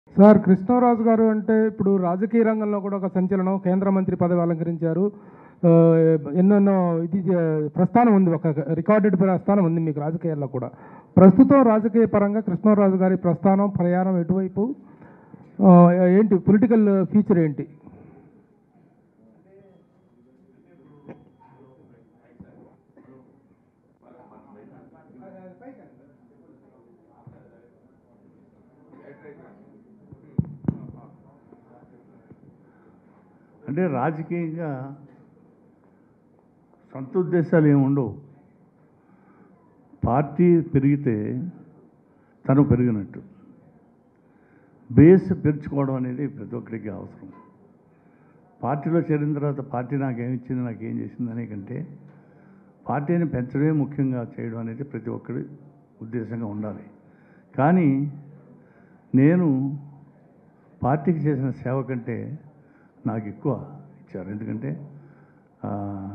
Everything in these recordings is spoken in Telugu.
సార్ కృష్ణరాజు గారు అంటే ఇప్పుడు రాజకీయ రంగంలో కూడా ఒక సంచలనం కేంద్ర మంత్రి పదవి అలంకరించారు ఆ, ఎన్నెన్నో ఇది ఆ, ప్రస్థానం ఉంది ఒక రికార్డెడ్ ప్రస్థానం ఉంది మీకు రాజకీయాల్లో కూడా ప్రస్తుతం రాజకీయ పరంగా కృష్ణరాజు గారి ప్రస్థానం ప్రయాణం ఎటువైపు ఆ, ఏంటి పొలిటికల్ ఫ్యూచర్ ఏంటి అంటే రాజకీయంగా సొంత ఉద్దేశాలు ఏమి ఉండవు పార్టీ పెరిగితే తను పెరిగినట్టు బేస్ పెంచుకోవడం అనేది ప్రతి ఒక్కరికి అవసరం పార్టీలో చేరిన తర్వాత పార్టీ నాకేమి ఇచ్చింది నాకేం చేసింది అనే కంటే పార్టీని పెంచడమే ముఖ్యంగా చేయడం అనేది ప్రతి ఒక్కరి ఉద్దేశంగా ఉండాలి కానీ నేను పార్టీకి చేసిన సేవ కంటే నాకు ఎక్కువ ఇచ్చారు ఎందుకంటే ఆ,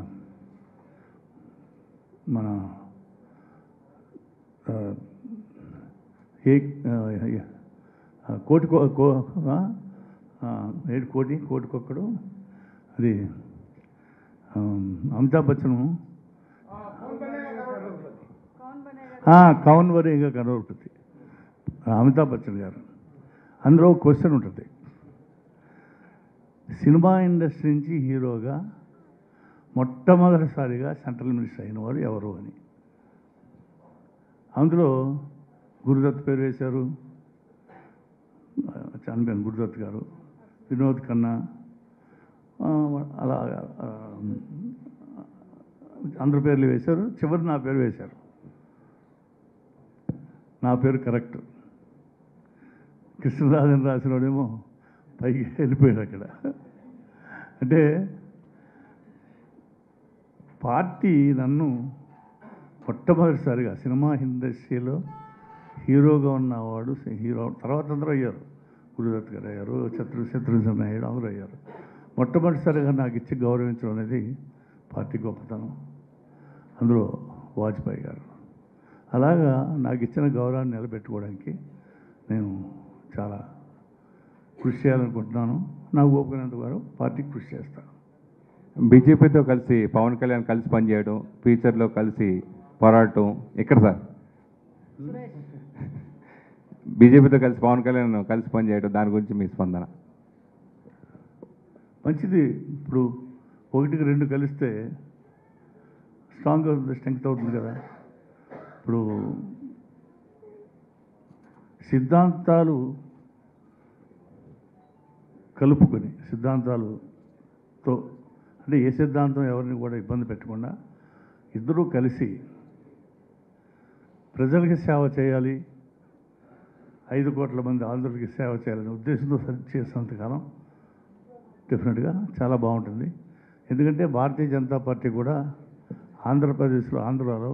మన ఆ, ఏ ఆ, ఆ, కోటి కో కో ఆ, ఆ, ఏడు కోటి కోటికొక్కడు అది ఆ, అమితాబ్ బచ్చన్ కౌన్ వరేగా కనబడుతుంది అమితాబ్ బచ్చన్ గారు అందులో క్వశ్చన్ ఉంటుంది సినిమా ఇండస్ట్రీ నుంచి హీరోగా మొట్టమొదటిసారిగా సెంట్రల్ మినిస్టర్ అయిన వాడు ఎవరు అని అందులో గురుదత్ పేరు వేశారు చనిపోయాను గురుదత్ గారు వినోద్ ఖన్నా ఆ, అలా ఆ, అందరి పేర్లు వేశారు చివరి నా పేరు వేశారు నా పేరు కరెక్ట్ కృష్ణరాజన్ రాసినోడేమో పైకి వెళ్ళిపోయాడు అక్కడ అంటే పార్టీ నన్ను మొట్టమొదటిసారిగా సినిమా ఇండస్ట్రీలో హీరోగా ఉన్నవాడు హీరో తర్వాత అందరూ అయ్యారు గురుదత్ గారు అయ్యారు శత్రు శత్రుఘ్న అయ్యాడు అందరూ అయ్యారు మొట్టమొదటిసారిగా నాకు ఇచ్చి గౌరవించడం అనేది పార్టీ గొప్పతనం అందులో వాజ్పేయి గారు అలాగా నాకు ఇచ్చిన గౌరవాన్ని నిలబెట్టుకోవడానికి నేను చాలా కృషి చేయాలనుకుంటున్నాను నాకు ఓపికనంత వారు పార్టీకి కృషి చేస్తాను బీజేపీతో కలిసి పవన్ కళ్యాణ్ కలిసి పనిచేయడం ఫ్యూచర్లో కలిసి పోరాడటం ఎక్కడ సార్ బీజేపీతో కలిసి పవన్ కళ్యాణ్ కలిసి పనిచేయడం దాని గురించి మీ స్పందన మంచిది ఇప్పుడు ఒకటికి రెండు కలిస్తే స్ట్రాంగ్ అవుతుంది స్ట్రెంగ్త్ అవుతుంది కదా ఇప్పుడు సిద్ధాంతాలు కలుపుకొని సిద్ధాంతాలతో అంటే ఏ సిద్ధాంతం ఎవరిని కూడా ఇబ్బంది పెట్టకుండా ఇద్దరూ కలిసి ప్రజలకి సేవ చేయాలి ఐదు కోట్ల మంది ఆంధ్రులకి సేవ చేయాలనే ఉద్దేశంతో సరి చేసినంతకాలం డెఫినెట్గా చాలా బాగుంటుంది ఎందుకంటే భారతీయ జనతా పార్టీ కూడా ఆంధ్రప్రదేశ్లో ఆంధ్రాలో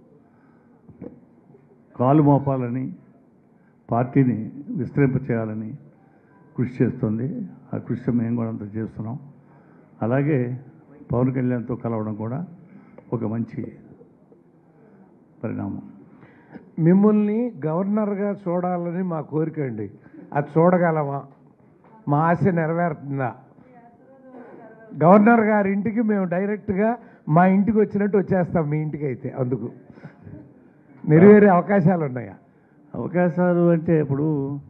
కాలు మోపాలని పార్టీని విస్తరింప చేయాలని కృషి చేస్తుంది ఆ కృషి మేము కూడా అంత చేస్తున్నాం అలాగే పవన్ కళ్యాణ్తో కలవడం కూడా ఒక మంచి పరిణామం మిమ్మల్ని గవర్నర్గా చూడాలని మా కోరిక అండి అది చూడగలమా మా ఆశ నెరవేరుతుందా గవర్నర్ గారి ఇంటికి మేము డైరెక్ట్గా మా ఇంటికి వచ్చినట్టు వచ్చేస్తాం మీ ఇంటికి అయితే అందుకు నెరవేరే అవకాశాలు ఉన్నాయా అవకాశాలు అంటే ఇప్పుడు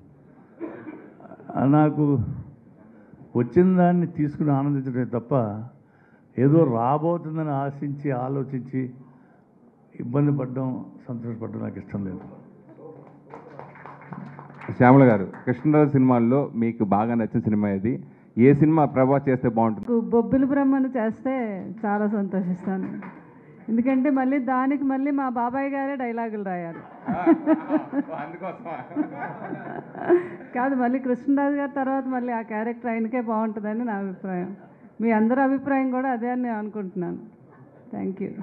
ఆ, నాకు వచ్చిన దాన్ని తీసుకుని ఆనందించడమే తప్ప ఏదో రాబోతుందని ఆశించి ఆలోచించి ఇబ్బంది పడడం సంతోషపడడం నాకు ఇష్టం లేదు శ్యామల గారు కృష్ణరాజు సినిమాల్లో మీకు బాగా నచ్చిన సినిమా ఇది ఏ సినిమా ప్రభాస్ చేస్తే బాగుంటుంది నాకు బొబ్బిలి బ్రహ్మను చేస్తే చాలా సంతోషిస్తాను ఎందుకంటే మళ్ళీ దానికి మళ్ళీ మా బాబాయ్ గారే డైలాగులు రాయాలి కాదు మళ్ళీ కృష్ణరాజు గారి తర్వాత మళ్ళీ ఆ క్యారెక్టర్ ఆయనకే బాగుంటుందని నా అభిప్రాయం మీ అందరి అభిప్రాయం కూడా అదే అని నేను అనుకుంటున్నాను థ్యాంక్ యూ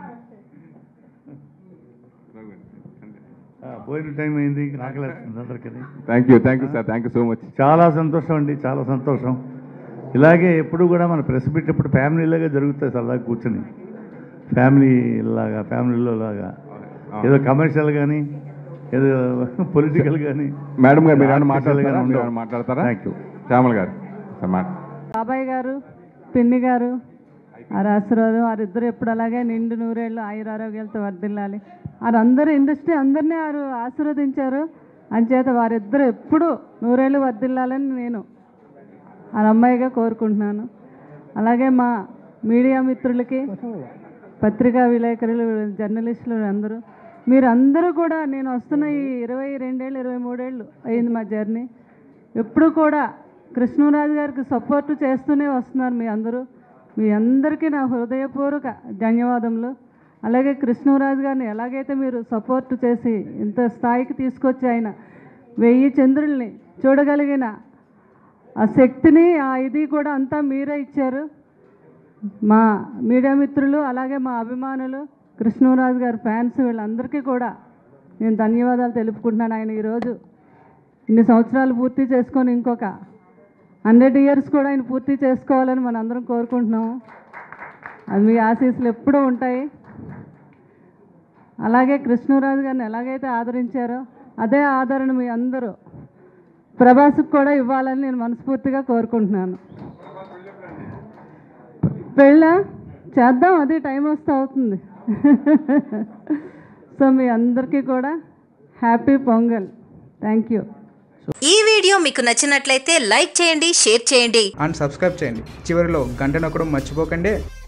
ఆ, పోయిన టైం అయింది ఆకలేస్తుంది అందరికీ thank you thank you sir thank you so much చాలా సంతోషం అండి చాలా సంతోషం ఇలాగే ఎప్పుడు కూడా మన ప్రెస్ మీట్ ఎప్పుడు ఫ్యామిలీలాగా జరుగుతాయి సరదాగా కూర్చొని ఫ్యామిలీ లాగా ఫ్యామిలీలో లాగా ఏదో కమర్షియల్ కానీ ఏదో పొలిటికల్ కానీ మేడం గారు మీరు ఏమైనా Artificial గా మాట్లాడతారా మీరు ఉండవు. ఏమైనా మాట్లాడతారా థ్యాంక్ యూ శ్యామల్ గారు సార్ మాట బాబాయ్ గారు పిన్ని గారు వారి ఆశీర్వాదం వారిద్దరు ఎప్పుడు అలాగే నిండు నూరేళ్ళు ఆయురారోగ్యాలతో వర్దిల్లాలి వారందరూ ఇండస్ట్రీ అందరినీ వారు ఆశీర్వదించారు అంచేత వారిద్దరు ఎప్పుడు నూరేళ్ళు వర్దిల్లాలని నేను ఆ అమ్మాయిగా కోరుకుంటున్నాను అలాగే మా మీడియా మిత్రులకి పత్రికా విలేకరులు జర్నలిస్టులు అందరూ మీరందరూ కూడా నేను వస్తున్న ఈ ఇరవై రెండేళ్ళు ఇరవై మూడేళ్ళు అయింది మా జర్నీ ఎప్పుడు కూడా కృష్ణరాజు గారికి సపోర్ట్ చేస్తూనే వస్తున్నారు మీ అందరూ మీ అందరికీ నా హృదయపూర్వక ధన్యవాదములు అలాగే కృష్ణరాజు గారిని ఎలాగైతే మీరు సపోర్ట్ చేసి ఇంత స్థాయికి తీసుకొచ్చి ఆయన వెయ్యి చంద్రుల్ని చూడగలిగిన ఆ శక్తిని ఆ ఇది కూడా అంతా మీరే ఇచ్చారు మా మీడియా మిత్రులు అలాగే మా అభిమానులు కృష్ణరాజు గారి ఫ్యాన్స్ వీళ్ళందరికీ కూడా నేను ధన్యవాదాలు తెలుపుకుంటున్నాను ఆయన ఈరోజు ఇన్ని సంవత్సరాలు పూర్తి చేసుకొని ఇంకొక హండ్రెడ్ ఇయర్స్ కూడా ఆయన పూర్తి చేసుకోవాలని మనం అందరం కోరుకుంటున్నాము అది మీ ఆశీస్సులు ఎప్పుడూ ఉంటాయి అలాగే కృష్ణరాజు గారిని ఎలాగైతే ఆదరించారో అదే ఆదరణ మీ అందరూ ప్రభాస్కి కూడా ఇవ్వాలని నేను మనస్ఫూర్తిగా కోరుకుంటున్నాను పెళ్ళ చేద్దాం అది టైం వస్తే అవుతుంది సో మీ అందరికీ కూడా హ్యాపీ పొంగల్ థ్యాంక్ యూ ఈ వీడియో మీకు నచ్చినట్లయితే లైక్ చేయండి షేర్ చేయండి అండ్ సబ్స్క్రైబ్ చేయండి చివరిలో గంట నొక్కడం మర్చిపోకండి